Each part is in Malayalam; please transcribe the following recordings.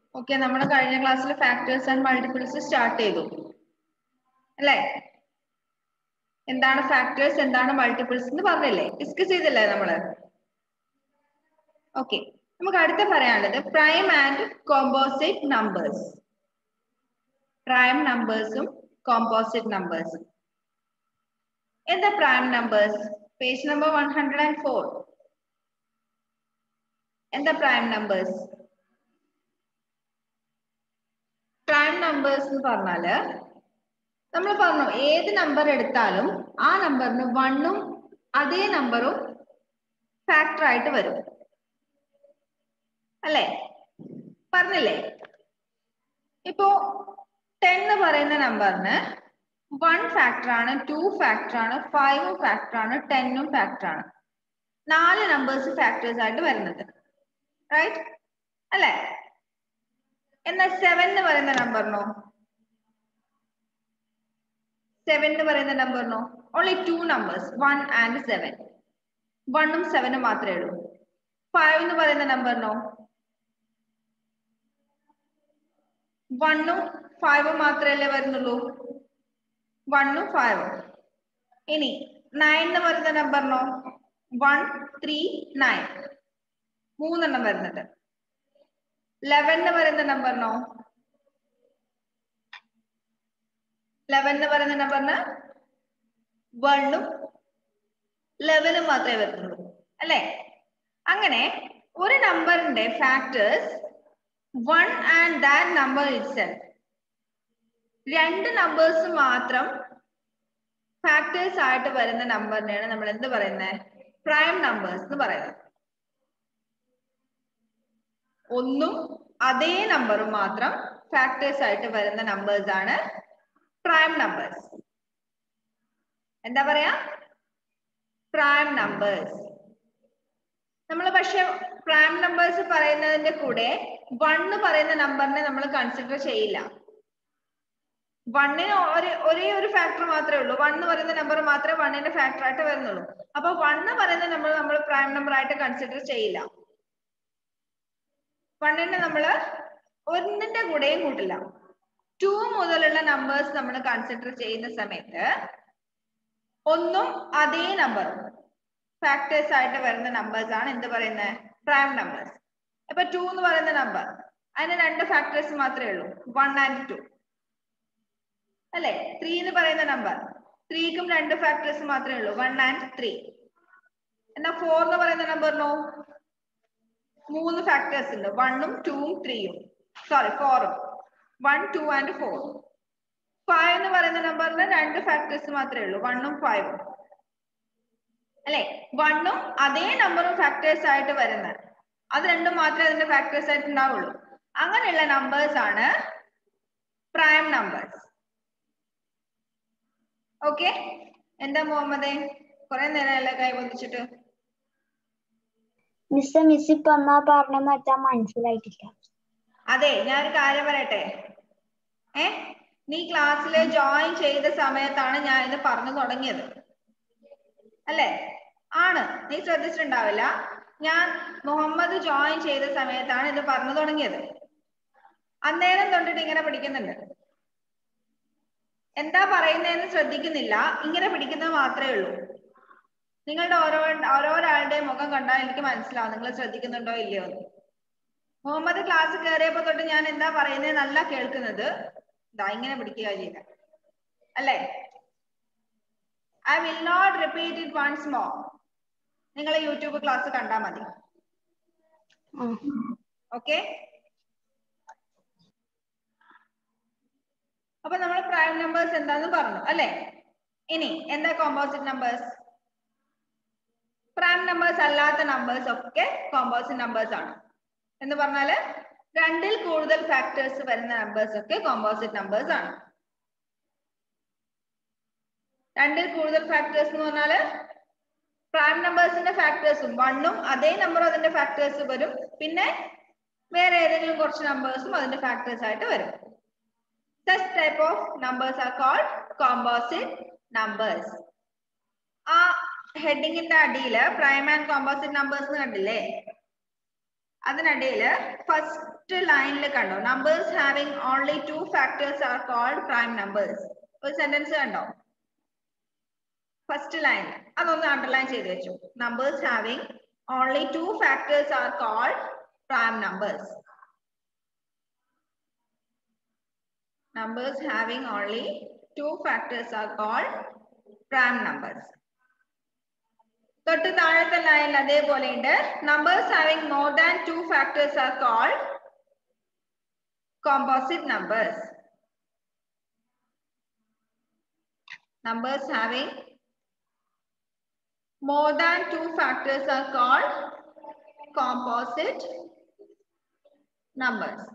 ഓക്കെ നമ്മൾ കഴിഞ്ഞ ക്ലാസ്സിൽ ഫാക്ടേഴ്സ് ആൻഡ് മൾട്ടിപ്പിൾസ് സ്റ്റാർട്ട് ചെയ്തു അല്ലേ എന്താണ് ഫാക്ടേഴ്സ് എന്താണ് മൾട്ടിപ്പിൾസ് എന്ന് പറഞ്ഞില്ലേ ഡിസ്കസ് ചെയ്തില്ലേ നമ്മള് ഓക്കെ നമുക്ക് അടുത്ത പറയാനുള്ളത് prime and composite numbers prime നമ്പേഴ്സും കോമ്പോസിറ്റ് നമ്പേഴ്സും എന്താ prime numbers page number one hundred and four എന്താ പ്രൈം നമ്പേഴ്സ് പ്രൈം നമ്പേഴ്സ് എന്ന് പറഞ്ഞാല് നമ്മൾ പറഞ്ഞു ഏത് നമ്പർ എടുത്താലും ആ നമ്പറിന് വണ്ണും അതേ നമ്പറും ഫാക്ടർ ആയിട്ട് വരും അല്ലേ പറഞ്ഞില്ലേ ഇപ്പോ ടെൻ എന്ന് പറയുന്ന നമ്പറിന് വൺ ഫാക്ടർ ആണ് ടു ഫാക്ടർ ആണ് ഫൈവും ഫാക്ടർ ആണ് ടെന്നും ഫാക്ടർ ആണ് നാല് നമ്പേഴ്സ് ഫാക്ടേഴ്സ് ആയിട്ട് വരുന്നത് റൈറ്റ് അല്ലേ എന്നാൽ സെവൻ എന്ന് പറയുന്ന നമ്പറിനോ സെവൻ എന്ന് പറയുന്ന നമ്പറിനോ only two numbers one and seven വണ്ണും സെവനും മാത്രമേ ഉള്ളൂ ഫൈവ് എന്ന് പറയുന്ന നമ്പറിനോ വണ്ണും ഫൈവും മാത്രമല്ലേ വരുന്നുള്ളൂ വണ്ണും ഫൈവും ഇനി നയൻ എന്ന് പറയുന്ന നമ്പറിനോ വൺ ത്രീ നയൻ മൂന്നെണ്ണം വരുന്നുണ്ട് ലെവൻ എന്ന് പറയുന്ന നമ്പറിനോ ലെവൻ എന്ന് പറയുന്ന നമ്പറിന് വണ്ണും ലെവനും മാത്രമേ വരുന്നുള്ളൂ അല്ലേ അങ്ങനെ ഒരു നമ്പറിന്റെ factors one and that number itself രണ്ട് നമ്പേഴ്സ് മാത്രം ഫാക്ടേഴ്സ് ആയിട്ട് വരുന്ന നമ്പറിനെയാണ് നമ്മൾ എന്ത് പറയുന്നത് പ്രൈം നമ്പേഴ്സ് എന്ന് പറയുന്നത് ഒന്നും അതേ നമ്പറും മാത്രം ഫാക്ടേഴ്സ് ആയിട്ട് വരുന്ന നമ്പേഴ്സ് ആണ് പ്രൈം നമ്പേഴ്സ് എന്താ പറയാ പ്രൈം നമ്പേഴ്സ് നമ്മൾ പക്ഷെ പ്രൈം നമ്പേഴ്സ് പറയുന്നതിന്റെ കൂടെ വൺ പറയുന്ന നമ്പറിനെ നമ്മൾ കൺസിഡർ ചെയ്യില്ല വണ്ണിന് ഒരു ഒരേ ഒരു ഫാക്ടർ മാത്രമേ ഉള്ളൂ വൺ പറയുന്ന നമ്പർ മാത്രമേ വണ്ണിന്റെ ഫാക്ടർ ആയിട്ട് വരുന്നുള്ളൂ അപ്പൊ വൺ പറയുന്ന നമ്പർ നമ്മൾ പ്രൈം നമ്പർ ആയിട്ട് കൺസിഡർ ചെയ്യില്ല വണ്ണിനെ നമ്മൾ ഒന്നിന്റെ കൂടെയും കൂട്ടില്ല ടു മുതലുള്ള നമ്പേഴ്സ് നമ്മൾ കൺസിഡർ ചെയ്യുന്ന സമയത്ത് ഒന്നും അതേ നമ്പറും ഫാക്ടേഴ്സ് ആയിട്ട് വരുന്ന നമ്പേഴ്സ് ആണ് എന്ത് പറയുന്നത് പ്രൈം നമ്പേഴ്സ് ഇപ്പൊ ടു എന്ന് പറയുന്ന നമ്പർ അതിന് രണ്ട് ഫാക്ടേഴ്സ് മാത്രമേ ഉള്ളൂ വൺ ആൻഡ് ടു അല്ലെ ത്രീ എന്ന് പറയുന്ന നമ്പർ ത്രീക്കും രണ്ട് ഫാക്ടേഴ്സ് മാത്രമേ ഉള്ളൂ വൺ ആൻഡ് ത്രീ എന്നാ ഫോർ എന്ന് പറയുന്ന നമ്പറിനോ മൂന്ന് ഫാക്ടേഴ്സ് ഉണ്ട് വണ്ണും ടൂവും ത്രീയും സോറി ഫോറും one two and four five എന്ന് പറയുന്ന നമ്പറിന് രണ്ട് ഫാക്ടേഴ്സ് മാത്രമേ ഉള്ളൂ വണ്ണും ഫൈവും അല്ലെ വണ്ണും അതേ നമ്പറും ഫാക്ടേഴ്സ് ആയിട്ട് വരുന്ന അത് രണ്ടും മാത്രമേ അതിന്റെ ഫാക്ടേഴ്സ് ആയിട്ട് ഉണ്ടാവുള്ളൂ അങ്ങനെയുള്ള നമ്പേഴ്സ് ആണ് പ്രൈം നമ്പേഴ്സ് ഓക്കെ എന്താ മുഹമ്മദേ കുറെ നേരമല്ലേ കൈ പൊന്തിച്ചിട്ട് മിസ് മിസ് ഇപ്പൊ എന്നാ പറഞ്ഞെന്ന് വെച്ചാ മനസ്സിലായിട്ടില്ല അതെ ഞാൻ ഒരു കാര്യം പറയട്ടെ ഏ നീ ക്ലാസ്സിൽ ജോയിൻ ചെയ്ത സമയത്താണ് ഞാൻ ഇത് പറഞ്ഞു തുടങ്ങിയത് അല്ലേ ആണ് നീ ശ്രദ്ധിച്ചിട്ടുണ്ടാവില്ല ഞാൻ മുഹമ്മദ് ജോയിൻ ചെയ്ത സമയത്താണ് ഇത് പറഞ്ഞു തുടങ്ങിയത് അന്നേരം തൊട്ടിട്ട് ഇങ്ങനെ പിടിക്കുന്നുണ്ട് എന്താ പറയുന്നതെന്ന് ശ്രദ്ധിക്കുന്നില്ല ഇങ്ങനെ പിടിക്കുന്നത് മാത്രമേ ഉള്ളൂ നിങ്ങളുടെ ഓരോ ഓരോരാളുടെയും മുഖം കണ്ടാൽ എനിക്ക് മനസ്സിലാവും നിങ്ങൾ ശ്രദ്ധിക്കുന്നുണ്ടോ ഇല്ലയോ എന്ന് മുഹമ്മദ് ക്ലാസ് കയറിയപ്പോ തൊട്ട് ഞാൻ എന്താ പറയുന്നത് നല്ല കേൾക്കുന്നത് ഇതാ ഇങ്ങനെ പിടിക്കുക ചെയ്യുക അല്ലേ I will not repeat it once more നിങ്ങൾ യൂട്യൂബ് ക്ലാസ് കണ്ടാൽ മതി ഓക്കെ അപ്പൊ നമ്മൾ പ്രൈം നമ്പേഴ്സ് എന്താന്ന് പറഞ്ഞു അല്ലെ ഇനി എന്താ കോമ്പോസിറ്റ് നമ്പേഴ്സ് പ്രൈം നമ്പേഴ്സ് അല്ലാത്ത നമ്പേഴ്സ് ഒക്കെ കോമ്പോസിറ്റ് നമ്പേഴ്സ് ആണ് എന്ന് പറഞ്ഞാല് രണ്ടിൽ കൂടുതൽ ഫാക്ടേഴ്സ് വരുന്ന നമ്പേഴ്സ് ഒക്കെ കോമ്പോസിറ്റ് നമ്പേഴ്സ് ആണ് രണ്ടിൽ കൂടുതൽ ഫാക്ടേഴ്സ് എന്ന് പറഞ്ഞാല് പ്രൈം നമ്പേഴ്സിന്റെ ഫാക്ടേഴ്സും വണ്ണും അതേ നമ്പർ അതിന്റെ ഫാക്ടേഴ്സ് വരും പിന്നെ വേറെ ഏതെങ്കിലും കുറച്ച് നമ്പേഴ്സും അതിന്റെ ഫാക്ടേഴ്സ് ആയിട്ട് വരും such type of numbers are called composite numbers ആ ഹെഡിങ്ങിന്റെ അടിയില് പ്രൈം ആൻഡ് കോമ്പോസിറ്റ് നമ്പേഴ്സ് കണ്ടില്ലേ അതിനിടയില് ഫസ്റ്റ് ലൈനിൽ കണ്ടോ numbers having only two factors are called prime numbers ഒരു സെന്റൻസ് കണ്ടോ ഫസ്റ്റ് ലൈൻ അതൊന്ന് അണ്ടർലൈൻ ചെയ്ത് വെച്ചു numbers having only two factors are called prime numbers numbers having only two factors are called prime numbers. തൊട്ട് താഴത്തെ ലൈനിൽ അതേപോലെ ഉണ്ട് numbers having more than two factors are called composite numbers numbers having more than two factors are called composite numbers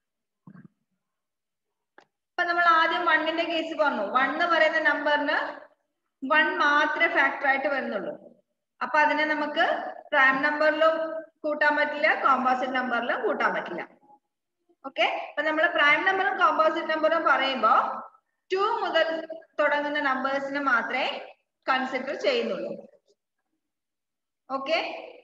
ഇപ്പൊ നമ്മൾ ആദ്യം വണ്ണിന്റെ കേസ് പറഞ്ഞു വൺ എന്ന് പറയുന്ന നമ്പറിന് വൺ മാത്രമേ ഫാക്ടർ ആയിട്ട് വരുന്നുള്ളൂ അപ്പൊ അതിനെ നമുക്ക് പ്രൈം നമ്പറിലും കൂട്ടാൻ പറ്റില്ല കോമ്പോസിറ്റ് നമ്പറിലും കൂട്ടാൻ പറ്റില്ല ഓക്കെ അപ്പൊ നമ്മൾ പ്രൈം നമ്പറും കോമ്പോസിറ്റ് നമ്പറും പറയുമ്പോ ടു മുതൽ തുടങ്ങുന്ന നമ്പേഴ്സിനെ മാത്രമേ കൺസിഡർ ചെയ്യുന്നുള്ളൂ ഓക്കെ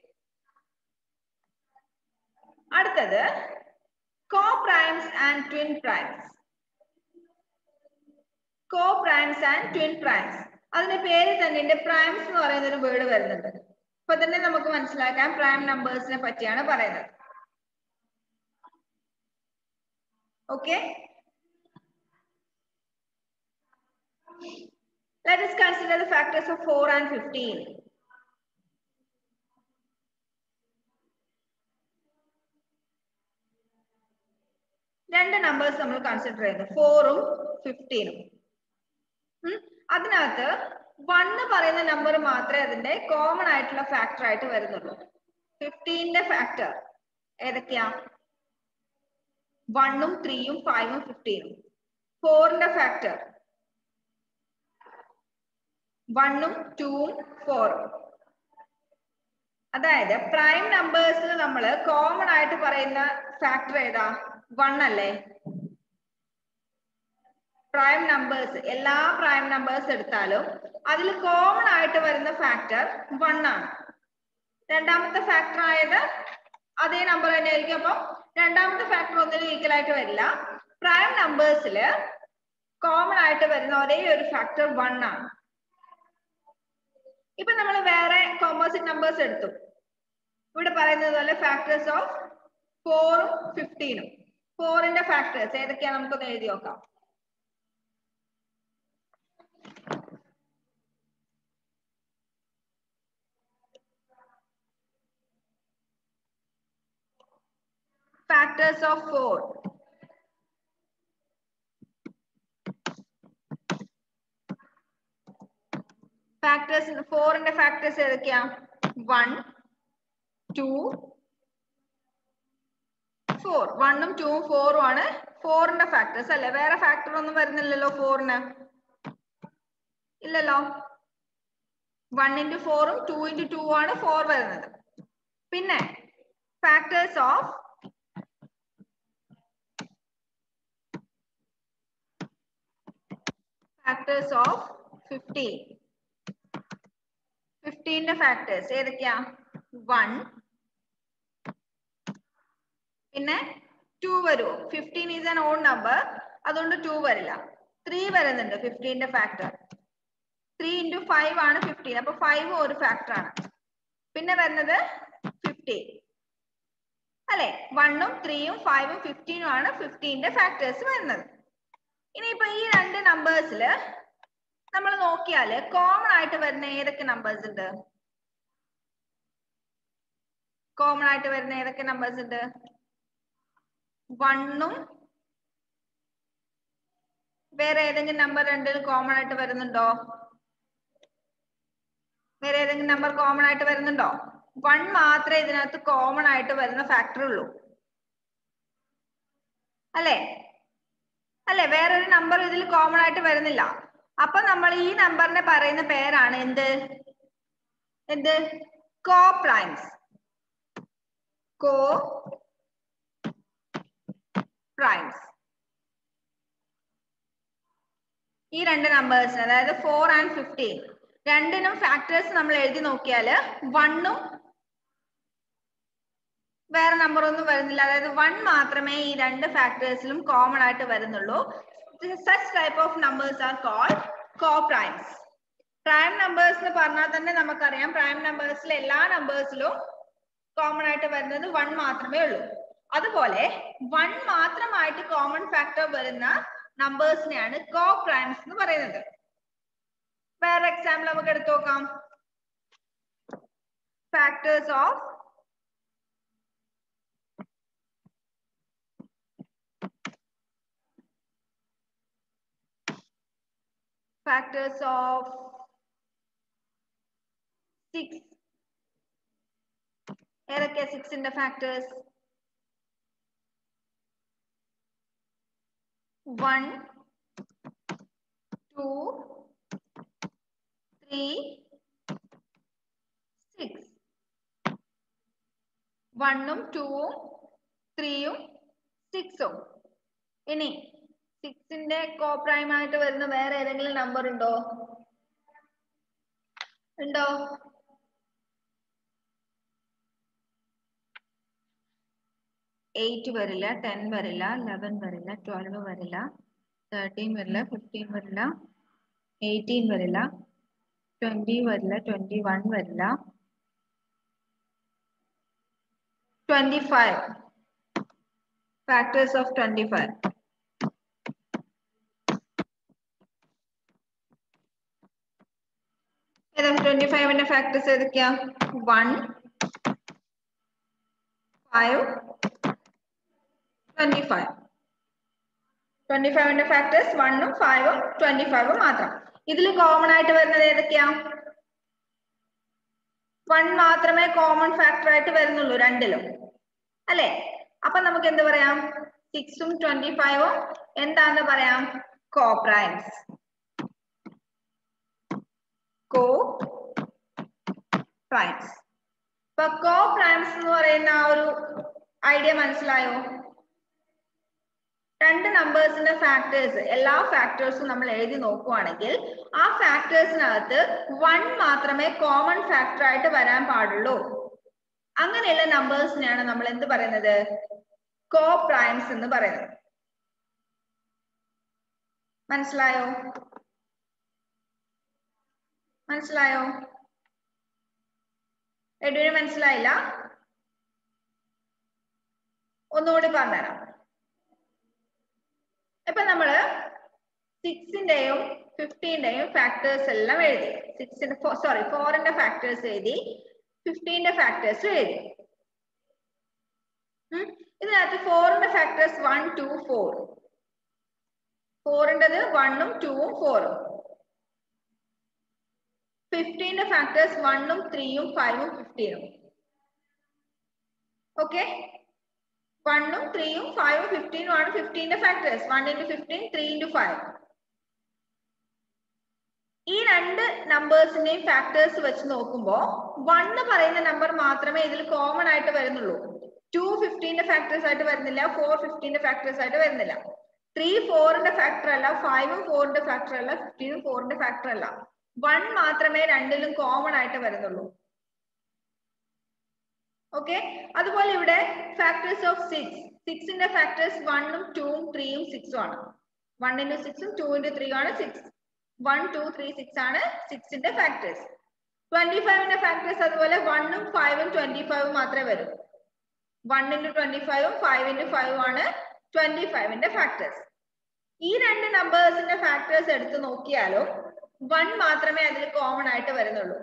അടുത്തത് coprimes and twin primes coprimes and twin primes അതിന്റെ പേര് തന്നെ ഉണ്ട് പ്രൈംസ് എന്ന് പറയുന്ന ഒരു വേർഡ് വരുന്നുണ്ട് അപ്പൊ തന്നെ നമുക്ക് മനസ്സിലാക്കാൻ പ്രൈം നമ്പേഴ്സിനെ പറ്റിയാണ് പറയുന്നത് okay Let us consider the factors of 4 and 15. രണ്ട് നമ്പേഴ്സ് നമ്മൾ കൺസിഡർ ചെയ്യുന്നു ഫോറും ഫിഫ്റ്റീനും അതിനകത്ത് വൺ പറയുന്ന നമ്പർ മാത്രമേ അതിന്റെ കോമൺ ആയിട്ടുള്ള ഫാക്ടർ ആയിട്ട് വരുന്നുള്ളൂ ഫിഫ്റ്റീന്റെ ഫാക്ടർ ഏതൊക്കെയാ വണ്ണും ത്രീയും ഫൈവും ഫിഫ്റ്റീനും ഫോറിന്റെ ഫാക്ടർ വണ്ണും ടൂവും ഫോറും അതായത് പ്രൈം നമ്പേഴ്സിൽ നമ്മൾ കോമൺ ആയിട്ട് പറയുന്ന ഫാക്ടർ ഏതാ വൺ അല്ലേ പ്രൈം നമ്പേഴ്സ് എല്ലാ പ്രൈം നമ്പേഴ്സ് എടുത്താലും അതിൽ കോമൺ ആയിട്ട് വരുന്ന ഫാക്ടർ വൺ ആണ് രണ്ടാമത്തെ ഫാക്ടർ ആയത് അതേ നമ്പർ തന്നെ ആയിരിക്കും അപ്പം രണ്ടാമത്തെ ഫാക്ടർ ഒന്നിനും ഈക്വൽ ആയിട്ട് വരില്ല പ്രൈം നമ്പേഴ്സിൽ കോമൺ ആയിട്ട് വരുന്ന ഒരേ ഒരു ഫാക്ടർ വൺ ആണ് ഇപ്പൊ നമ്മൾ വേറെ കോമ്പോസിറ്റ് നമ്പേഴ്സ് എടുത്തു ഇവിടെ പറയുന്നത് പോലെ ഫാക്ടേഴ്സ് ഓഫ് ഫോറും ഫിഫ്റ്റീനും ഫോറിന്റെ ഫാക്ടേഴ്സ് ഏതൊക്കെയാ നമുക്കൊന്ന് എഴുതി നോക്കാം factors of 4 ഫാക്ടേഴ്സ് ഫോറിന്റെ ഫാക്ടേഴ്സ് ഏതൊക്കെയാ വൺ ടു ഫോർ വണ്ണും ടൂവും ഫോറും ആണ് ഫോറിന്റെ ഫാക്ടേഴ്സ് അല്ലേ വേറെ ഫാക്ടർ ഒന്നും വരുന്നില്ലല്ലോ ഫോറിന് ഇല്ലല്ലോ വൺ ഇൻറ്റു ഫോറും ടു ഇൻറ്റു ടു ആണ് ഫോർ വരുന്നത് പിന്നെ factors of factors of fifteen ഫിഫ്റ്റീന്റെ ഫാക്ടേഴ്സ് ഏതൊക്കെയാ വൺ പിന്നെ ടു വരുമോ fifteen is an odd number അതുകൊണ്ട് ടു വരില്ല ത്രീ വരുന്നുണ്ട് ഫിഫ്റ്റീന്റെ ഫാക്ടർ ത്രീ ഇൻറ്റു ഫൈവ് ആണ് ഫിഫ്റ്റീൻ അപ്പൊ ഫൈവ് ഒരു ഫാക്ടർ ആണ് പിന്നെ വരുന്നത് ഫിഫ്റ്റീൻ അല്ലെ വണ്ണും ത്രീയും ഫൈവും ഫിഫ്റ്റീനും ആണ് ഫിഫ്റ്റീന്റെ ഫാക്ടേഴ്സ് വരുന്നത് ഇനിയിപ്പോ ഈ രണ്ട് നമ്പേഴ്സിൽ നമ്മൾ നോക്കിയാല് കോമൺ ആയിട്ട് വരുന്ന ഏതൊക്കെ നമ്പേഴ്സ് ഉണ്ട് കോമൺ ആയിട്ട് വരുന്ന ഏതൊക്കെ നമ്പേഴ്സ് ഉണ്ട് വണ്ണും വേറെ ഏതെങ്കിലും നമ്പർ രണ്ടിലും കോമൺ ആയിട്ട് വരുന്നുണ്ടോ വേറെ ഏതെങ്കിലും നമ്പർ കോമൺ ആയിട്ട് വരുന്നുണ്ടോ വൺ മാത്രമേ ഇതിനകത്ത് കോമൺ ആയിട്ട് വരുന്ന ഫാക്ടർ ഉള്ളൂ അല്ലേ അല്ലെ വേറൊരു നമ്പർ ഇതിൽ കോമൺ ആയിട്ട് വരുന്നില്ല അപ്പൊ നമ്മൾ ഈ നമ്പറിനെ പറയുന്ന പേരാണ് എന്ത് എന്ത് കോ പ്രൈംസ് കോ പ്രൈംസ് ഈ രണ്ട് നമ്പേഴ്സിന് അതായത് ഫോർ ആൻഡ് ഫിഫ്റ്റീൻ രണ്ടിനും ഫാക്ടേഴ്സ് നമ്മൾ എഴുതി നോക്കിയാൽ വണ്ണും വേറെ നമ്പർ ഒന്നും വരുന്നില്ല അതായത് വൺ മാത്രമേ ഈ രണ്ട് ഫാക്ടേഴ്സിലും കോമൺ ആയിട്ട് വരുന്നുള്ളൂ such type of numbers are called coprimes prime numbers എന്ന് പറഞ്ഞാൽ തന്നെ നമുക്കറിയാം പ്രൈം നമ്പേഴ്സിലെ എല്ലാ നമ്പേഴ്സിലും കോമൺ ആയിട്ട് വരുന്നത് വൺ മാത്രമേ ഉള്ളൂ അതുപോലെ വൺ മാത്രമായിട്ട് കോമൺ ഫാക്ടർ വരുന്ന നമ്പേഴ്സിനെയാണ് കോ പ്രൈംസ് എന്ന് പറയുന്നത് വേറെ എക്സാമ്പിൾ നമുക്ക് എടുത്തു നോക്കാം ഫാക്ടേഴ്സ് ഓഫ് factors of 6 ഏതൊക്കെ സിക്സിന്റെ factors one two three six വണ്ണും ടൂവും ത്രീയും സിക്സും ഇനി സിക്സിന്റെ കോ പ്രൈം ആയിട്ട് വരുന്ന വേറെ ഏതെങ്കിലും നമ്പർ ഉണ്ടോ ഉണ്ടോ എയ്റ്റ് വരില്ല ടെൻ വരില്ല ലെവൻ വരില്ല ട്വൽവ് വരില്ല തേർട്ടീൻ വരില്ല ഫിഫ്റ്റീൻ വരില്ല എയ്റ്റീൻ വരില്ല ട്വന്റി വരില്ല ട്വന്റി വൺ വരില്ല twenty five factors of twenty five ഏതാ ട്വന്റി ഫൈവിന്റെ ഫാക്ടേഴ്സ് ഏതൊക്കെയാ one five twenty five twenty ഫൈവിന്റെ ഫാക്ടേഴ്സ് വണ്ണും ഫൈവും ട്വന്റി ഫൈവും മാത്രം ഇതിൽ കോമൺ ആയിട്ട് വരുന്നത് ഏതൊക്കെയാ വൺ മാത്രമേ കോമൺ ഫാക്ടർ ആയിട്ട് വരുന്നുള്ളൂ രണ്ടിലും അല്ലെ അപ്പൊ നമുക്ക് എന്ത് പറയാം സിക്സും ട്വന്റി ഫൈവും എന്താന്ന് പറയാം കോപ്രൈംസ് കോ പ്രൈംസ് ഇപ്പൊ കോ പ്രൈംസ് എന്ന് പറയുന്ന ആ ഒരു ഐഡിയ മനസ്സിലായോ രണ്ട് നമ്പേഴ്സിന്റെ ഫാക്ടേഴ്സ് എല്ലാ ഫാക്ടേഴ്സും നമ്മൾ എഴുതി നോക്കുവാണെങ്കിൽ ആ ഫാക്ടേഴ്സിനകത്ത് വൺ മാത്രമേ കോമൺ ഫാക്ടർ ആയിട്ട് വരാൻ പാടുള്ളൂ അങ്ങനെയുള്ള നമ്പേഴ്സിനെയാണ് നമ്മൾ എന്ത് പറയുന്നത് കോ പ്രൈംസ് എന്ന് പറയുന്നത് മനസ്സിലായോ മനസ്സിലായോ എഡുവിന് മനസ്സിലായില്ല ഒന്നുകൂടി പറഞ്ഞുതരാം ഇപ്പൊ നമ്മള് സിക്സിന്റെയും ഫിഫ്റ്റീന്റെയും ഫാക്ടേഴ്സ് എല്ലാം എഴുതി സിക്സിന്റെ സോറി ഫോറിന്റെ ഫാക്ടേഴ്സ് എഴുതി ഫിഫ്റ്റീന്റെ ഫാക്ടേഴ്സ് എഴുതി ഉം. ഇതിനകത്ത് ഫോറിന്റെ ഫാക്ടേഴ്സ് വൺ ടു ഫോർ ഫോറിൻ്റെത് വണ്ണും ടൂവും ഫോറും ഫിഫ്റ്റീന്റെ ഫാക്ടേഴ്സ് വണ്ണും ത്രീയും ഫൈവും ഫിഫ്റ്റീനും ഓക്കെ വണ്ണും ത്രീയും ഫൈവും ഫിഫ്റ്റീനും ആണ് ഫിഫ്റ്റീന്റെ factors one into fifteen three into five ഈ രണ്ട് നമ്പേഴ്സിന്റെയും ഫാക്ടേഴ്സ് വെച്ച് നോക്കുമ്പോ വൺ എന്ന് പറയുന്ന നമ്പർ മാത്രമേ ഇതിൽ കോമൺ ആയിട്ട് വരുന്നുള്ളൂ ടു ഫിഫ്റ്റീന്റെ ഫാക്ടേഴ്സ് ആയിട്ട് വരുന്നില്ല ഫോർ ഫിഫ്റ്റീന്റെ ഫാക്ടേഴ്സ് ആയിട്ട് വരുന്നില്ല ത്രീ ഫോറിന്റെ ഫാക്ടർ അല്ല ഫൈവും ഫോറിന്റെ ഫാക്ടർ അല്ല ഫിഫ്റ്റീനും ഫോറിന്റെ ഫാക്ടർ അല്ല വൺ മാത്രമേ രണ്ടിലും കോമൺ ആയിട്ട് വരുന്നുള്ളൂ ഓക്കെ അതുപോലെ ഇവിടെ ഫാക്ടേഴ്സ് ഓഫ് സിക്സ് സിക്സിന്റെ ഫാക്ടേഴ്സ് വണ്ണും ടൂവും ത്രീയും സിക്സും ആണ് വൺ ഇൻറ്റു സിക്സും ടു ഇൻറ്റു ത്രീ ആണ് six one two three six ആണ് സിക്സിന്റെ ഫാക്ടേഴ്സ് ട്വന്റി ഫൈവിന്റെ ഫാക്ടേഴ്സ് അതുപോലെ വണ്ണും ഫൈവും ട്വന്റി ഫൈവും മാത്രമേ വരൂ വൺ ഇൻറ്റു ട്വന്റി ഫൈവും ഫൈവ് ഇൻറ്റു ഫൈവും ആണ് ട്വന്റി ഫൈവിന്റെ ഫാക്ടേഴ്സ് ഈ രണ്ട് നമ്പേഴ്സിന്റെ ഫാക്ടേഴ്സ് എടുത്ത് നോക്കിയാലും വൺ മാത്രമേ അതിൽ കോമൺ ആയിട്ട് വരുന്നുള്ളൂ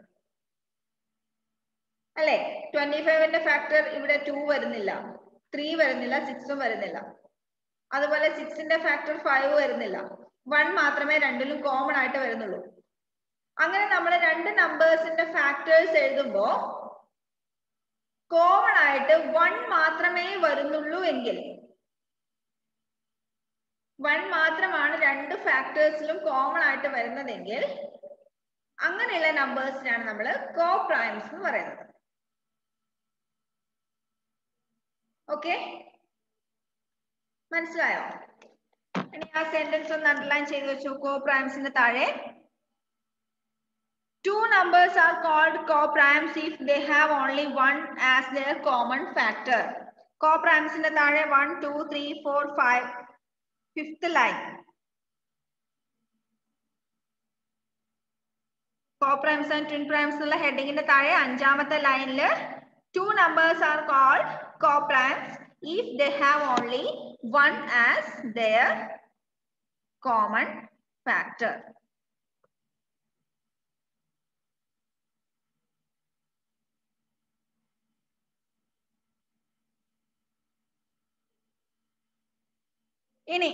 അല്ലെ ട്വന്റി ഫൈവിന്റെ ഫാക്ടർ ഇവിടെ ടു വരുന്നില്ല ത്രീ വരുന്നില്ല സിക്സും വരുന്നില്ല അതുപോലെ സിക്സിന്റെ ഫാക്ടർ ഫൈവ് വരുന്നില്ല വൺ മാത്രമേ രണ്ടിലും കോമൺ ആയിട്ട് വരുന്നുള്ളൂ അങ്ങനെ നമ്മൾ രണ്ട് നമ്പേഴ്സിന്റെ ഫാക്ടേഴ്സ് എഴുതുമ്പോ കോമൺ ആയിട്ട് വൺ മാത്രമേ വരുന്നുള്ളൂ എങ്കിൽ വൺ മാത്രമാണ് രണ്ട് ഫാക്ടേഴ്സിലും കോമൺ ആയിട്ട് വരുന്നതെങ്കിൽ അങ്ങനെയുള്ള നമ്പേഴ്സിനാണ് നമ്മൾ കോ പ്രൈംസ് എന്ന് പറയുന്നത് ഓക്കെ മനസ്സിലായോ ഇനി ആ സെന്റൻസ് ഒന്ന് അണ്ടർലൈൻ ചെയ്ത് വെച്ചു കോ പ്രൈംസിന്റെ താഴെ Two numbers are called coprimes if they have only one as their common factor. Coprimesന്റെ താഴെ one two three four five fifth line coprimes and twin primes എന്നുള്ള ഹെഡിങ്ങിന്റെ താഴെ അഞ്ചാമത്തെ ലൈനില് two numbers are called coprimes if they have only one as their common factor ഇനി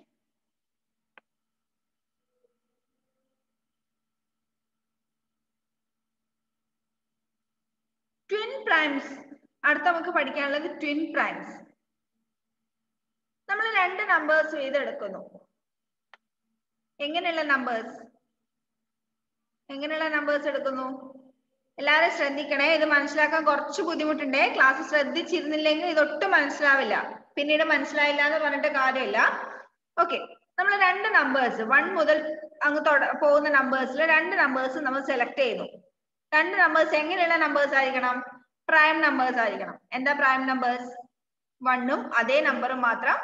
ട്വിൻ പ്രൈംസ് അടുത്ത നമുക്ക് പഠിക്കാനുള്ളത് ട്വിൻ പ്രൈംസ് നമ്മൾ രണ്ട് നമ്പേഴ്സ് വീതെടുക്കുന്നു എങ്ങനെയുള്ള നമ്പേഴ്സ് എങ്ങനെയുള്ള നമ്പേഴ്സ് എടുക്കുന്നു എല്ലാവരും ശ്രദ്ധിക്കണേ ഇത് മനസ്സിലാക്കാൻ കുറച്ച് ബുദ്ധിമുട്ടുണ്ടേ ക്ലാസ് ശ്രദ്ധിച്ചിരുന്നില്ലെങ്കിൽ ഇതൊട്ടും മനസ്സിലാവില്ല പിന്നീട് മനസ്സിലായില്ല എന്ന് പറഞ്ഞിട്ട് കാര്യമില്ല ഓക്കെ നമ്മൾ രണ്ട് നമ്പേഴ്സ് വൺ മുതൽ അങ്ങ് തൊട പോകുന്ന നമ്പേഴ്സിൽ രണ്ട് നമ്പേഴ്സ് നമ്മൾ സെലക്ട് ചെയ്യുന്നു രണ്ട് നമ്പേഴ്സ് എങ്ങനെയുള്ള നമ്പേഴ്സ് ആയിരിക്കണം പ്രൈം നമ്പേഴ്സ് ആയിരിക്കണം എന്താ പ്രൈം നമ്പേഴ്സ് വണ്ണും അതേ നമ്പറും മാത്രം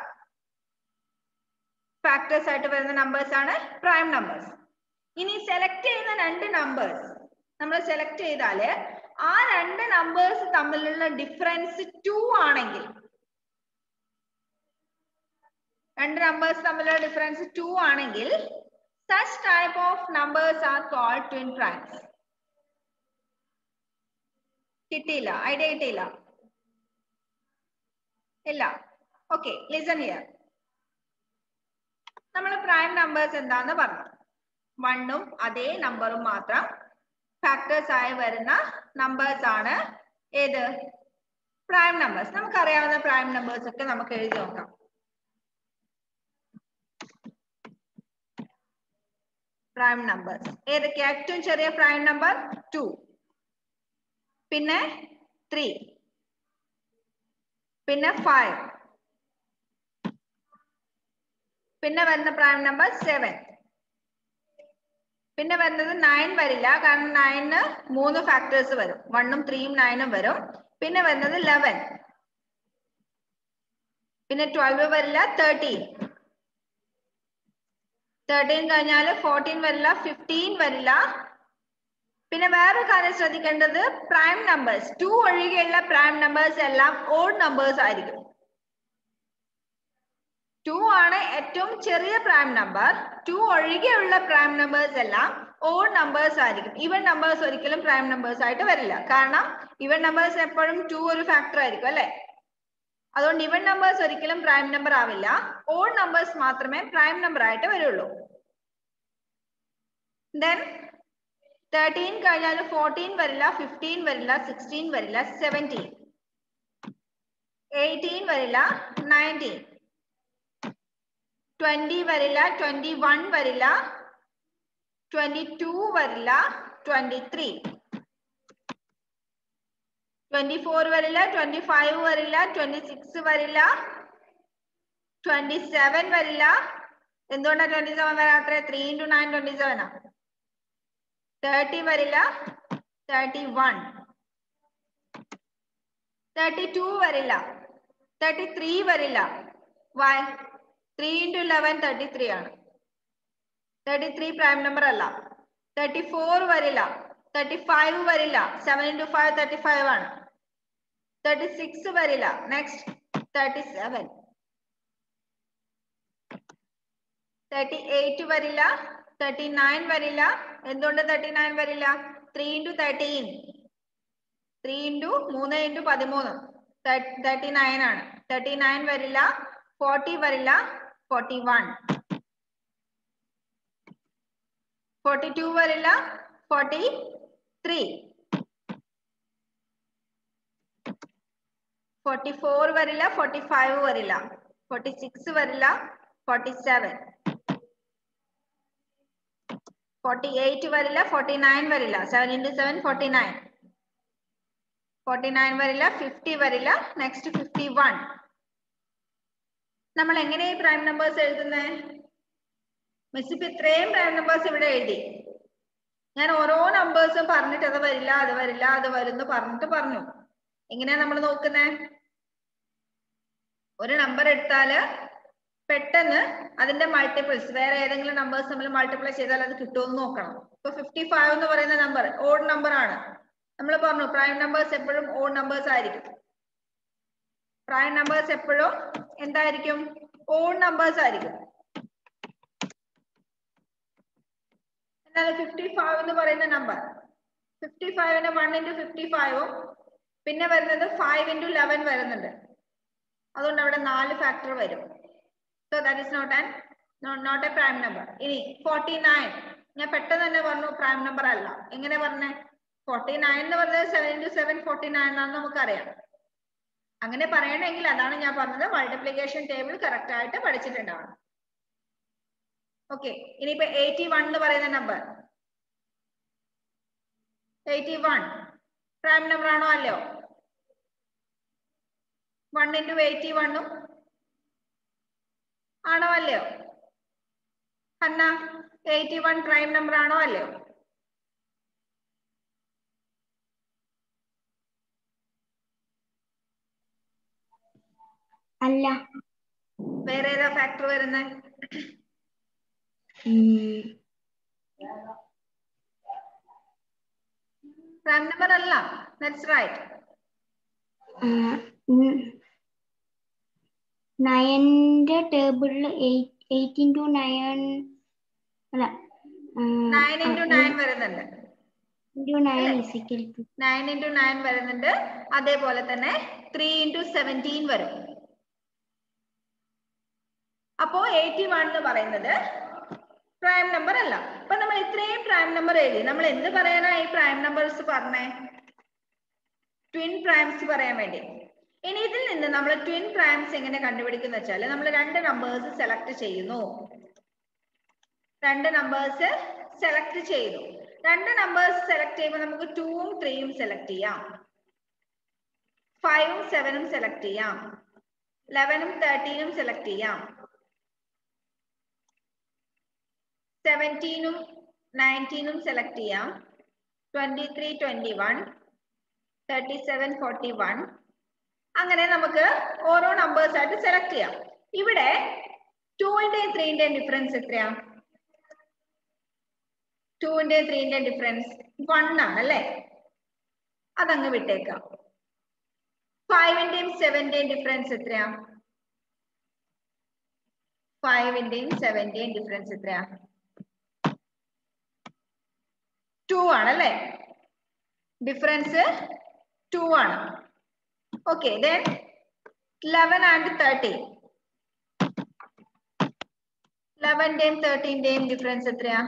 ഫാക്ടേഴ്സ് ആയിട്ട് വരുന്ന നമ്പേഴ്സ് ആണ് പ്രൈം നമ്പേഴ്സ് ഇനി സെലക്ട് ചെയ്യുന്ന രണ്ട് നമ്പേഴ്സ് നമ്മൾ സെലക്ട് ചെയ്താല് ആ രണ്ട് നമ്പേഴ്സ് തമ്മിലുള്ള ഡിഫറൻസ് ടു ആണെങ്കിൽ രണ്ട് നമ്പേഴ്സ് തമ്മിലുള്ള ഡിഫറൻസ് ടു ആണെങ്കിൽ such type of numbers are called twin primes കിട്ടിയില്ല ഐഡിയ കിട്ടിയില്ല ഇല്ല ഓക്കെ ലിസൺ ഹിയർ നമ്മൾ പ്രൈം നമ്പേഴ്സ് എന്താന്ന് പറഞ്ഞു വണ്ണും അതേ നമ്പറും മാത്രം ഫാക്ടേഴ്സ് ആയി വരുന്ന നമ്പേഴ്സ് ആണ് ഏത് പ്രൈം നമ്പേഴ്സ് നമുക്കറിയാവുന്ന പ്രൈം നമ്പേഴ്സ് ഒക്കെ നമുക്ക് എഴുതി നോക്കാം പ്രൈം നമ്പേഴ്സ് ഏതൊക്കെയാ ഏറ്റവും ചെറിയ പ്രൈം നമ്പർ ടു പിന്നെ ത്രീ പിന്നെ ഫൈവ് പിന്നെ വരുന്ന പ്രൈം നമ്പർ സെവൻ പിന്നെ വരുന്നത് നയൻ വരില്ല കാരണം നയന് മൂന്ന് ഫാക്ടേഴ്സ് വരും വണ്ണും ത്രീയും നയനും വരും പിന്നെ വരുന്നത് ലെവൻ പിന്നെ ട്വൽവ് വരില്ല തേർട്ടീൻ തേർട്ടീൻ കഴിഞ്ഞാൽ ഫോർട്ടീൻ വരില്ല ഫിഫ്റ്റീൻ വരില്ല പിന്നെ വേറൊരു കാര്യം ശ്രദ്ധിക്കേണ്ടത് പ്രൈം നമ്പേഴ്സ് ടു ഒഴികെയുള്ള പ്രൈം നമ്പേഴ്സ് എല്ലാം ഓഡ് നമ്പേഴ്സ് ആയിരിക്കും ടു ആണ് ഏറ്റവും ചെറിയ പ്രൈം നമ്പർ ടു ഒഴികെയുള്ള പ്രൈം നമ്പേഴ്സ് എല്ലാം ഓഡ് നമ്പേഴ്സ് ആയിരിക്കും ഈവൻ നമ്പേഴ്സ് ഒരിക്കലും പ്രൈം നമ്പേഴ്സ് ആയിട്ട് വരില്ല കാരണം ഈവൻ നമ്പേഴ്സ് എപ്പോഴും ടു ഒരു ഫാക്ടർ ആയിരിക്കും അല്ലെ അതുകൊണ്ട് ഈവൻ നമ്പേഴ്സ് ഒരിക്കലും പ്രൈം നമ്പർ ആവില്ല ഓഡ് നമ്പേഴ്സ് മാത്രമേ പ്രൈം നമ്പർ ആയിട്ട് വരുള്ളൂ ദെൻ തേർട്ടീൻ കഴിഞ്ഞാൽ ഫോർട്ടീൻ വരില്ല ഫിഫ്റ്റീൻ വരില്ല സിക്സ്റ്റീൻ വരില്ല സെവൻറ്റീൻ എയ്റ്റീൻ വരില്ല നയൻറ്റീൻ ട്വന്റി വരില്ല ട്വന്റി വൺ വരില്ല ട്വന്റി ടു വരില്ല ട്വന്റി ത്രീ ട്വന്റി ഫോർ വരില്ല ട്വന്റി ഫൈവ് വരില്ല ട്വന്റി സിക്സ് വരില്ല ട്വന്റി സെവൻ വരില്ല എന്തുകൊണ്ടാണ് ട്വന്റി സെവൻ വരാത്ര ത്രീ ഇൻറ്റു നയൻ ട്വന്റി സെവനാ തേർട്ടി വരില്ല തേർട്ടി വൺ തേർട്ടി ടു വരില്ല തേർട്ടി ത്രീ വരില്ല why three into eleven thirty three ആണ് തേർട്ടി ത്രീ പ്രൈം നമ്പർ അല്ല തേർട്ടി ഫോർ വരില്ല തേർട്ടി ഫൈവ് വരില്ല seven into five thirty five ആണ് തേർട്ടി സിക്സ് വരില്ല next thirty seven thirty eight വരില്ല തേർട്ടി നയൻ വരില്ല എന്തുകൊണ്ട് തേർട്ടി നയൻ വരില്ല three into thirteen three into മൂന്ന് ഇൻറ്റു പതിമൂന്ന് തേർട്ടി നയൻ ആണ് തേർട്ടി നയൻ വരില്ല ഫോർട്ടി വരില്ല ഫോർട്ടി വൺ ഫോർട്ടി ടു വരില്ല ഫോർട്ടി ത്രീ ഫോർട്ടി ഫോർ വരില്ല ഫോർട്ടി ഫൈവ് വരില്ല ഫോർട്ടി സിക്സ് വരില്ല ഫോർട്ടി സെവൻ ഫോർട്ടി എയ്റ്റ് വരില്ല ഫോർട്ടി നയൻ വരില്ല seven into seven forty nine forty nine വരില്ല ഫിഫ്റ്റി വരില്ല നെക്സ്റ്റ് ഫിഫ്റ്റി വൺ നമ്മൾ എങ്ങനെ ഈ പ്രൈം നമ്പേഴ്സ് എഴുതുന്നത് മിസ് ഇപ്പൊ ഇത്രയും പ്രൈം നമ്പേഴ്സ് ഇവിടെ എഴുതി ഞാൻ ഓരോ നമ്പേഴ്സും പറഞ്ഞിട്ട് അത് വരില്ല അത് വരില്ല അത് വരുന്നു പറഞ്ഞിട്ട് പറഞ്ഞു എങ്ങനെയാ നമ്മൾ നോക്കുന്നേ ഒരു നമ്പർ എടുത്താല് പെട്ടെന്ന് അതിന്റെ മൾട്ടിപ്പിൾസ് വേറെ ഏതെങ്കിലും നമ്പേഴ്സ് നമ്മൾ മൾട്ടിപ്ലൈ ചെയ്താൽ അത് കിട്ടുമെന്ന് നോക്കണം ഇപ്പൊ ഫിഫ്റ്റി ഫൈവ് എന്ന് പറയുന്ന നമ്പർ ഓഡ് നമ്പർ ആണ് നമ്മൾ പറഞ്ഞു പ്രൈം നമ്പേഴ്സ് എപ്പോഴും ഓഡ് നമ്പേഴ്സ് ആയിരിക്കും പ്രൈം നമ്പേഴ്സ് എപ്പോഴും എന്തായിരിക്കും ഓഡ് നമ്പേഴ്സ് ആയിരിക്കും എന്നാൽ ഫിഫ്റ്റി ഫൈവ് എന്ന് പറയുന്ന നമ്പർ ഫിഫ്റ്റി ഫൈവിന് വൺ ഇൻറ്റു ഫിഫ്റ്റി ഫൈവും പിന്നെ വരുന്നത് ഫൈവ് ഇൻറ്റു ലെവൻ വരുന്നുണ്ട് അതുകൊണ്ട് അവിടെ നാല് ഫാക്ടർ വരും so that is not an not a prime number ഇനി ഫോർട്ടി നയൻ ഞാൻ പെട്ടെന്ന് തന്നെ പറഞ്ഞു പ്രൈം നമ്പർ അല്ല എങ്ങനെ പറഞ്ഞേ ഫോർട്ടി നയൻ എന്ന് പറഞ്ഞത് seven into seven forty nine ആണെന്ന് നമുക്കറിയാം അങ്ങനെ പറയണമെങ്കിൽ അതാണ് ഞാൻ പറഞ്ഞത് മൾട്ടിപ്ലിക്കേഷൻ ടേബിൾ കറക്റ്റ് ആയിട്ട് പഠിച്ചിട്ടുണ്ടാവണം ഓക്കെ ഇനിയിപ്പോ എയ്റ്റി വൺ എന്ന് പറയുന്ന number eighty one prime number ആണോ അല്ലയോ വൺ ഇൻറ്റു എയ്റ്റി വണ്ണും ആണോ അല്ലയോ അന്ന എയ്റ്റി വൺ പ്രൈം നമ്പർ ആണോ അല്ലയോ അല്ല വേറെ ഏതാ ഫാക്ടർ വരുന്നത് ഉം, പ്രൈം നമ്പർ അല്ല ദാറ്റ്സ് റൈറ്റ് ആ, ഉം, നയന്റെ ടേബിളിൽ എയ്റ്റ് ഇൻറ്റു നയൻ അല്ല നയൻ ഇൻറ്റു നയൻ വരുന്നുണ്ട് into nine is equal to nine into nine വരുന്നുണ്ട് അതേപോലെ തന്നെ ത്രീ ഇൻറ്റു സെവൻറ്റീൻ വരും അപ്പോ എയ്റ്റി വൺ എന്ന് പറയുന്നത് പ്രൈം നമ്പർ അല്ല അപ്പൊ നമ്മൾ ഇത്രയും പ്രൈം നമ്പർ എഴുതി നമ്മൾ എന്ത് പറയാനാ ഈ പ്രൈം നമ്പേഴ്സ് പറഞ്ഞേ ട്വിൻ പ്രൈംസ് പറയാൻ വേണ്ടി ഇനി ഇതിൽ നിന്ന് നമ്മൾ ട്വിൻ പ്രൈംസ് എങ്ങനെ കണ്ടുപിടിക്കുന്ന വെച്ചാൽ നമ്മൾ രണ്ട് നമ്പേഴ്സ് സെലക്ട് ചെയ്യുന്നു രണ്ട് നമ്പേഴ്സ് സെലക്ട് ചെയ്തു രണ്ട് നമ്പേഴ്സ് സെലക്ട് ചെയ്യുമ്പോൾ നമുക്ക് ടൂവും ത്രീയും സെലക്ട് ചെയ്യാം ഫൈവും സെവനും സെലക്ട് ചെയ്യാം ലെവനും തേർട്ടീനും സെലക്ട് ചെയ്യാം സെവൻറ്റീനും നയൻറ്റീനും സെലക്ട് ചെയ്യാം twenty three twenty one thirty seven forty one അങ്ങനെ നമുക്ക് ഓരോ നമ്പേഴ്സ് ആയിട്ട് സെലക്ട് ചെയ്യാം ഇവിടെ ടൂവിന്റെയും ത്രീന്റെയും ഡിഫറൻസ് എത്രയാ ടൂവിന്റെയും ത്രീന്റെയും ഡിഫറൻസ് വൺ ആണ് അല്ലേ അതങ്ങ് വിട്ടേക്കാം ഫൈവിന്റെയും സെവന്റെയും ഡിഫറൻസ് എത്രയാ ഫൈവിന്റെയും സെവന്റെയും ഡിഫറൻസ് എത്രയാ ടു ആണല്ലേ ഡിഫറൻസ് ടു ആണ് okay then eleven and thirteen ലെവന്റെയും തേർട്ടീന്റെയും ഡിഫറൻസ് എത്രയാ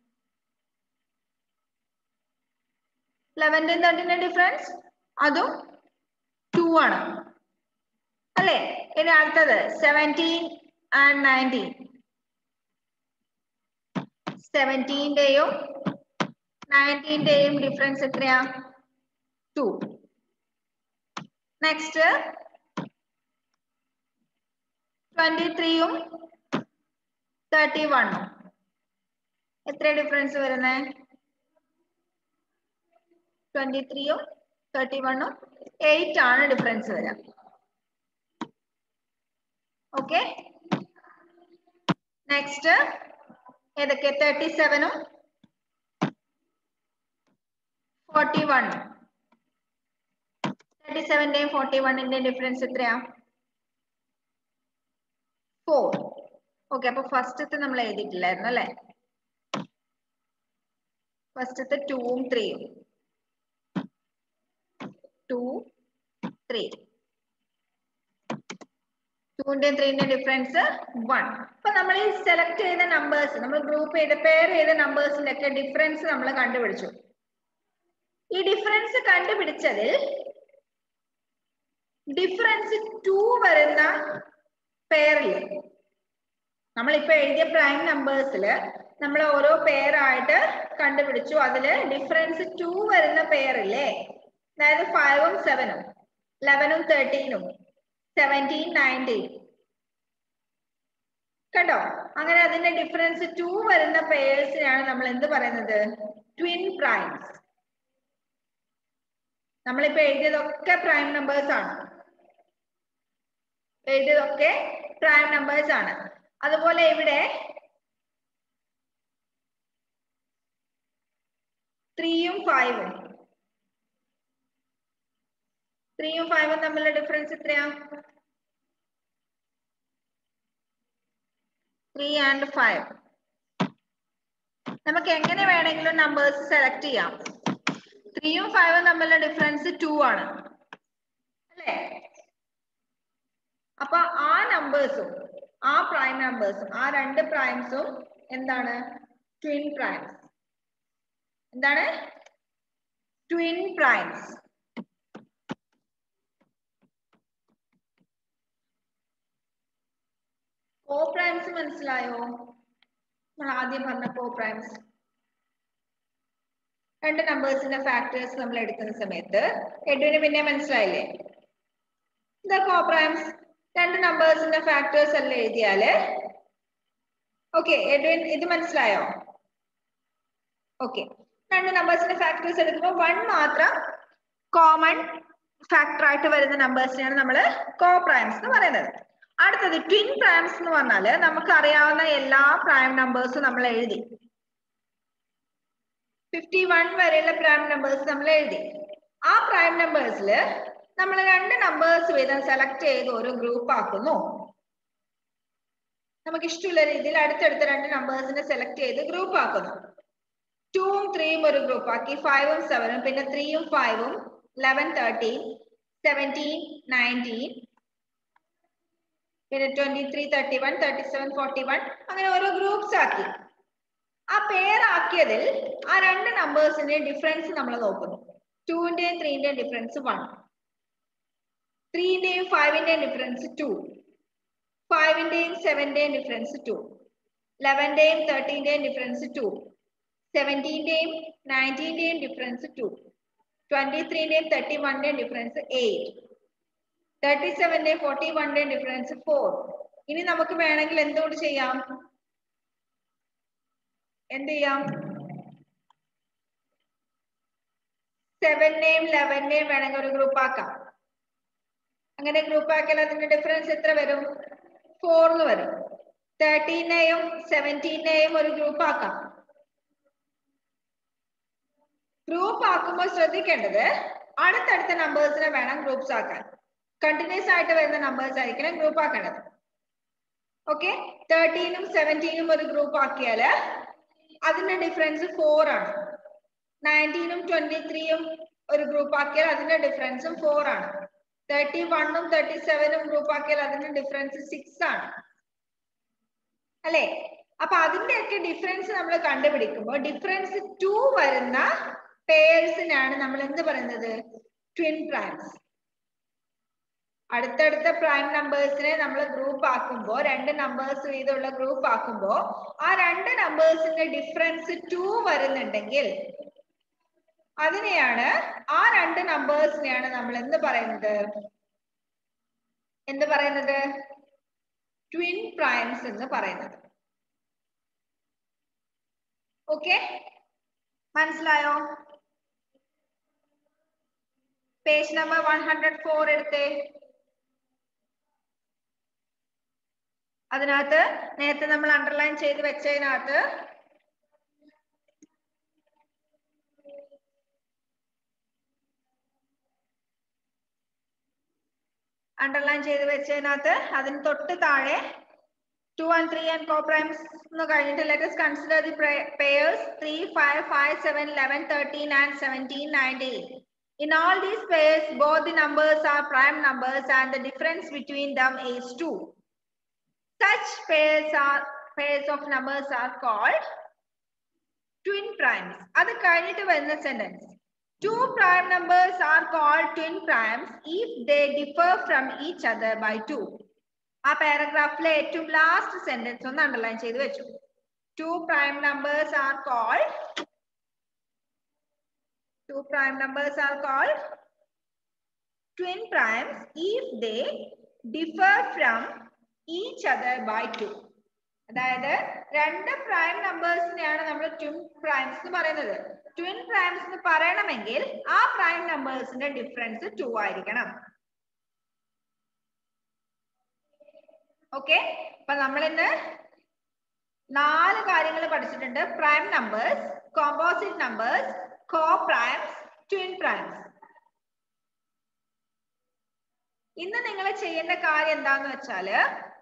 ലെവന്റെയും തേർട്ടീന്റെയും ഡിഫറൻസ് അതും ടു ആണ് അല്ലേ ഇനി അടുത്തത് സെവൻറ്റീൻ ആൻഡ് നയൻറ്റീൻ സെവൻറ്റീന്റെയും നയൻറ്റീന്റെയും ഡിഫറൻസ് എത്രയാ ടു നെക്സ്റ്റ് ട്വന്റി ത്രീയും തേർട്ടി വണ്ണും എത്ര ഡിഫറൻസ് വരുന്നേ ട്വന്റി ത്രീയും തേർട്ടി വണ്ണും എയ്റ്റ് ആണ് ഡിഫറൻസ് വരിക ഓക്കെ നെക്സ്റ്റ് ഏതൊക്കെ തേർട്ടി സെവനും ഫോർട്ടി വണ്ണും തേർട്ടി സെവന്റെയും ഫോർട്ടി വണ്ണിന്റെയും ഡിഫറൻസ് എത്രയാ ഫോർ ഓക്കെ അപ്പൊ ഫസ്റ്റത്തെ നമ്മൾ എഴുതിയിട്ടില്ലായിരുന്നു അല്ലെ ഫസ്റ്റത്തെ ടൂവും ത്രീയും ടു ത്രീ ടൂന്റെയും ത്രീന്റെയും ഡിഫറൻസ് വൺ അപ്പൊ നമ്മൾ ഈ സെലക്ട് ചെയ്ത നമ്പേഴ്സ് നമ്മൾ ഗ്രൂപ്പ് ചെയ്ത പെയർ ചെയ്ത നമ്പേഴ്സിന്റെ ഒക്കെ ഡിഫറൻസ് നമ്മൾ കണ്ടുപിടിച്ചു ഈ ഡിഫറൻസ് കണ്ടുപിടിച്ചതിൽ ഡിഫറൻസ് ടു വരുന്ന പെയറിൽ നമ്മളിപ്പോ എഴുതിയ പ്രൈം നമ്പേഴ്സിൽ നമ്മൾ ഓരോ പെയറായിട്ട് കണ്ടുപിടിച്ചു അതില് ഡിഫറൻസ് ടു വരുന്ന പെയറില്ലേ അതായത് ഫൈവും സെവനും ലെവനും തേർട്ടീനും സെവൻറ്റീൻ നയൻറ്റീൻ കണ്ടോ അങ്ങനെ അതിന്റെ ഡിഫറൻസ് ടു വരുന്ന പെയേഴ്സിനാണ് നമ്മൾ എന്ത് പറയുന്നത് ട്വിൻ പ്രൈംസ് നമ്മളിപ്പോ എഴുതിയതൊക്കെ പ്രൈം നമ്പേഴ്സ് ആണ് എഴുതിയതൊക്കെ പ്രൈം നമ്പേഴ്സ് ആണ് അതുപോലെ ഇവിടെ ത്രീയും ഫൈവും ത്രീയും ഫൈവും തമ്മിലുള്ള ഡിഫറൻസ് എത്രയാ ത്രീ ആൻഡ് ഫൈവ് നമുക്ക് എങ്ങനെ വേണമെങ്കിലും നമ്പേഴ്സ് സെലക്ട് ചെയ്യാം ത്രീയും ഫൈവും തമ്മിലുള്ള ഡിഫറൻസ് ടു ആണ് അല്ലേ അപ്പൊ ആ നമ്പേഴ്സും ആ പ്രൈം നമ്പേഴ്സും ആ രണ്ട് പ്രൈംസും എന്താണ് ട്വിൻ പ്രൈംസ് എന്താണ് ട്വിൻ പ്രൈംസ് കോ പ്രൈംസ് മനസ്സിലായോ നമ്മൾ ആദ്യം പറഞ്ഞ കോ പ്രൈംസ് രണ്ട് നമ്പേഴ്സിന്റെ ഫാക്ടേഴ്സ് നമ്മൾ എടുക്കുന്ന സമയത്ത് എഡുവിന് പിന്നെ മനസ്സിലായില്ലേ എന്താ കോ പ്രൈംസ് രണ്ട് നമ്പേഴ്സിന്റെ ഫാക്ടേഴ്സ് എല്ലാം എഴുതിയാല് ഓക്കെ എഡുവിൻ ഇത് മനസ്സിലായോ ഓക്കെ രണ്ട് നമ്പേഴ്സിന്റെ ഫാക്ടേഴ്സ് എടുക്കുമ്പോൾ വൺ മാത്രം കോമൺ ഫാക്ടർ ആയിട്ട് വരുന്ന നമ്പേഴ്സിനെയാണ് നമ്മൾ കോ പ്രൈംസ് എന്ന് പറയുന്നത് അടുത്തത് ട്വിൻ പ്രൈംസ് എന്ന് പറഞ്ഞാല് നമുക്ക് അറിയാവുന്ന എല്ലാ പ്രൈം നമ്പേഴ്സും നമ്മൾ എഴുതി ഫിഫ്റ്റി വൺ വരെയുള്ള പ്രൈം നമ്പേഴ്സ് നമ്മൾ എഴുതി ആ പ്രൈം നമ്പേഴ്സിൽ നമ്മൾ രണ്ട് നമ്പേഴ്സ് വീതം സെലക്ട് ചെയ്ത് ഒരു ഗ്രൂപ്പ് ആക്കുന്നു നമുക്ക് ഇഷ്ടമുള്ള രീതിയിൽ അടുത്തടുത്ത രണ്ട് നമ്പേഴ്സിനെ സെലക്ട് ചെയ്ത് ഗ്രൂപ്പ് ആക്കുന്നു ടൂവും ത്രീയും ഒരു ഗ്രൂപ്പ് ആക്കി ഫൈവും സെവനും പിന്നെ ത്രീയും ഫൈവും ലെവൻ തേർട്ടീൻ സെവൻറ്റീൻ നയൻറ്റീൻ പിന്നെ twenty three thirty one thirty seven forty one അങ്ങനെ ഓരോ ഗ്രൂപ്പ്സ് ആക്കി ആ പേരാക്കിയതിൽ ആ രണ്ട് നമ്പേഴ്സിന്റെ ഡിഫറൻസ് നമ്മൾ നോക്കുന്നു ടൂവിന്റെയും ത്രീന്റെയും ഡിഫറൻസ് വൺ ത്രീന്റെയും ഫൈവിന്റെയും ഡിഫറൻസ് ടു ഫൈവിന്റെയും സെവന്റെയും ഡിഫറൻസ് ടു ലെവന്റെയും തേർട്ടീന്റെയും ഡിഫറൻസ് ടു സെവൻറ്റീന്റെയും നയൻറ്റീന്റെയും ഡിഫറൻസ് ടു ട്വന്റി ത്രീന്റെയും തേർട്ടി വണ്ണിന്റെയും ഡിഫറൻസ് എയ്റ്റ് തേർട്ടി സെവന്റെയും ഫോർട്ടി വണ്ണിന്റെയും ഡിഫറൻസ് ഫോർ ഇനി നമുക്ക് വേണമെങ്കിൽ എന്തുകൊണ്ട് ചെയ്യാം എന്ത് ചെയ്യാം സെവന്റെയും ലെവന്റെയും വേണമെങ്കിൽ ഒരു ഗ്രൂപ്പ് ആക്കാം അങ്ങനെ ഗ്രൂപ്പ് ആക്കിയാൽ അതിന്റെ ഡിഫറൻസ് എത്ര വരും ഫോർന്ന് വരും തേർട്ടീനെയും സെവൻറ്റീനെയും ഒരു ഗ്രൂപ്പ് ആക്കാം ഗ്രൂപ്പ് ആക്കുമ്പോൾ ശ്രദ്ധിക്കേണ്ടത് അടുത്തടുത്ത നമ്പേഴ്സിനെ വേണം ഗ്രൂപ്പ്സ് ആക്കാൻ കണ്ടിന്യൂസ് ആയിട്ട് വരുന്ന നമ്പേഴ്സ് ആയിരിക്കണം ഗ്രൂപ്പ് ആക്കേണ്ടത് ഓക്കെ തേർട്ടീനും സെവൻറ്റീനും ഒരു ഗ്രൂപ്പ് ആക്കിയാല് അതിന്റെ ഡിഫറൻസ് ഫോർ ആണ് നയൻറ്റീനും ട്വന്റി ത്രീയും ഒരു ഗ്രൂപ്പ് ആക്കിയാൽ അതിന്റെ ഡിഫറൻസും ഫോർ ആണ് തേർട്ടി വണ്ണും തേർട്ടി സെവനും ഗ്രൂപ്പ് ആക്കിയാൽ അതിന്റെ ഡിഫറൻസ് സിക്സ് ആണ് അല്ലെ അപ്പൊ അതിന്റെയൊക്കെ ഡിഫറൻസ് നമ്മൾ കണ്ടുപിടിക്കുമ്പോൾ ഡിഫറൻസ് ടു വരുന്ന പേഴ്സിനാണ് നമ്മൾ എന്ത് പറയുന്നത് ട്വിൻ പ്രൈംസ് അടുത്തടുത്ത പ്രൈം നമ്പേഴ്സിനെ നമ്മൾ ഗ്രൂപ്പ് ആക്കുമ്പോൾ രണ്ട് നമ്പേഴ്സ് വീതമുള്ള ഗ്രൂപ്പ് ആക്കുമ്പോൾ ആ രണ്ട് നമ്പേഴ്സിന്റെ ഡിഫറൻസ് ടു വരുന്നുണ്ടെങ്കിൽ അതിനെയാണ് ആ രണ്ട് നമ്പേഴ്സിനെയാണ് നമ്മൾ എന്ത് പറയുന്നത് എന്ത് പറയുന്നത് ട്വിൻ പ്രൈംസ് എന്ന് പറയുന്നത് ഓക്കെ മനസ്സിലായോ page number one hundred four എടുത്തേ അതിനകത്ത് നേരത്തെ നമ്മൾ അണ്ടർലൈൻ ചെയ്ത് വെച്ചതിനകത്ത് അണ്ടർലൈൻ ചെയ്ത് വെച്ചതിനകത്ത് അതിന് തൊട്ട് താഴെ two and three and coprimes എന്ന് കഴിഞ്ഞിട്ട് let's consider the pairs three five five seven eleven thirteen and seventeen nineteen In all these pairs, both the numbers are prime numbers and the difference between them is 2. Such pairs are pairs of numbers are called twin primes. അത് കഴിഞ്ഞിട്ട് വരുന്ന sentence. Two prime numbers are called twin primes if they differ from each other by 2. ആ പാരഗ്രാഫിലെ ഏറ്റവും ലാസ്റ്റ് സെന്റൻസ് ഒന്ന് അണ്ടർലൈൻ ചെയ്ത് വെച്ചു two prime numbers are called two prime numbers are called twin primes if they differ from each other by 2 അതായത് രണ്ട് പ്രൈം നമ്പേഴ്സിനെയാണ് നമ്മൾ ട്വിൻ പ്രൈംസ് എന്ന് പറയുന്നത് ട്വിൻ പ്രൈംസ് എന്ന് പറയണമെങ്കിൽ ആ പ്രൈം നമ്പേഴ്സിന്റെ ഡിഫറൻസ് ടു ആയിരിക്കണം ഓക്കെ അപ്പൊ നമ്മൾ ഇന്ന് നാല് കാര്യങ്ങൾ പഠിച്ചിട്ടുണ്ട് prime numbers composite numbers coprimes twin primes ഇന്ന് നിങ്ങൾ ചെയ്യേണ്ട കാര്യം എന്താന്ന് വെച്ചാല്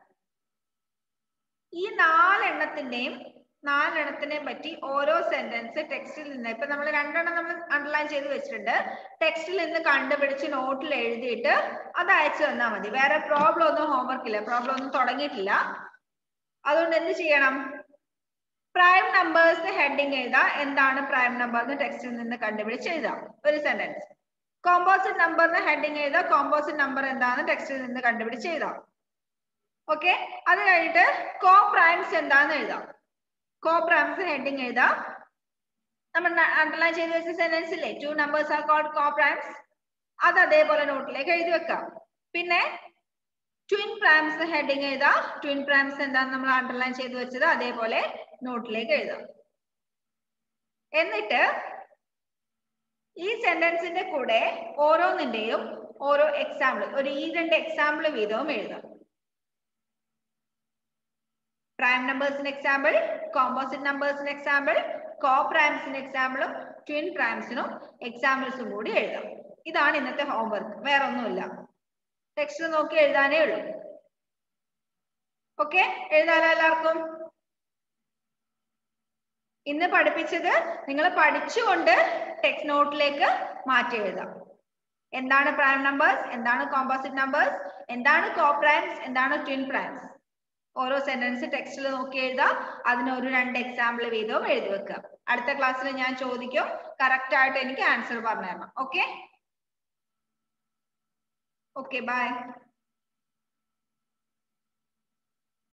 ഈ നാലെണ്ണത്തിന്റെയും നാലെണ്ണത്തിനെയും പറ്റി ഓരോ സെന്റൻസ് ടെക്സ്റ്റിൽ നിന്ന് ഇപ്പൊ നമ്മൾ രണ്ടെണ്ണം നമ്മൾ അണ്ടർലൈൻ ചെയ്ത് വെച്ചിട്ടുണ്ട് ടെക്സ്റ്റിൽ നിന്ന് കണ്ടുപിടിച്ച് നോട്ടിൽ എഴുതിയിട്ട് അത് അയച്ചു തന്നാൽ മതി വേറെ പ്രോബ്ലം ഒന്നും ഹോംവർക്ക് ഇല്ല പ്രോബ്ലം ഒന്നും തുടങ്ങിയിട്ടില്ല അതുകൊണ്ട് എന്ത് ചെയ്യണം പ്രൈം നമ്പേഴ്സ് ഹെഡിങ് എഴുതാം എന്താണ് പ്രൈം നമ്പർ എന്ന് ടെക്സ്റ്റിൽ നിന്ന് കണ്ടുപിടിച്ച് എഴുതാം ഒരു സെന്റൻസ് കോമ്പോസിറ്റ് നമ്പറിന് ഹെഡിങ് എഴുതാം കോമ്പോസിറ്റ് നമ്പർ എന്താണെന്ന് ടെക്സ്റ്റിൽ നിന്ന് കണ്ടുപിടിച്ച് എഴുതാം ഓക്കെ അത് കഴിഞ്ഞിട്ട് കോ പ്രൈംസ് എന്താന്ന് എഴുതാം കോ പ്രൈംസ് ഹെഡിങ് എഴുതാം നമ്മൾ അണ്ടർലൈൻ ചെയ്ത് വെച്ച സെന്റൻസ് ഇല്ലേ two numbers are called coprimes അത് അതേപോലെ നോട്ടിലേക്ക് എഴുതി വെക്കാം പിന്നെ ട്വിൻ പ്രൈംസ് ഹെഡിങ് എഴുതാം ട്വിൻ പ്രൈംസ് എന്താന്ന് നമ്മൾ അണ്ടർലൈൻ ചെയ്ത് വെച്ചത് അതേപോലെ നോട്ടിലേക്ക് എഴുതാം എന്നിട്ട് ഈ സെന്റൻസിന്റെ കൂടെ ഓരോന്നിന്റെയും ഓരോ എക്സാമ്പിൾ ഒരു ഈ രണ്ട് എക്സാമ്പിൾ വീതവും എഴുതാം പ്രൈം നമ്പേഴ്സിന് എക്സാമ്പിൾ കോമ്പോസിറ്റ് നമ്പേഴ്സിന് എക്സാമ്പിൾ കോ പ്രൈംസിന് എക്സാമ്പിളും ട്വിൻ പ്രൈംസിനും എക്സാമ്പിൾസും കൂടി എഴുതാം ഇതാണ് ഇന്നത്തെ ഹോംവർക്ക് വേറെ ഒന്നുമില്ല ടെക്സ്റ്റ് നോക്കി എഴുതാനേ ഉള്ളൂ ഓക്കെ എഴുതാലോ എല്ലാവർക്കും ഇന്ന് പഠിപ്പിച്ചത് നിങ്ങൾ പഠിച്ചുകൊണ്ട് ടെക്സ്റ്റ് നോട്ടിലേക്ക് മാറ്റി എഴുതാം എന്താണ് പ്രൈം നമ്പേഴ്സ് എന്താണ് കോമ്പോസിറ്റ് നമ്പേഴ്സ് എന്താണ് കോ പ്രൈംസ് എന്താണ് ട്വിൻ പ്രൈംസ് ഓരോ സെന്റൻസ് ടെക്സ്റ്റിൽ നോക്കി എഴുതാം അതിന് ഒരു രണ്ട് എക്സാമ്പിൾ വീതവും എഴുതി വെക്കുക അടുത്ത ക്ലാസ്സിൽ ഞാൻ ചോദിക്കും കറക്റ്റ് ആയിട്ട് എനിക്ക് ആൻസർ പറഞ്ഞു തരണം ഓക്കെ ഓക്കെ ബൈ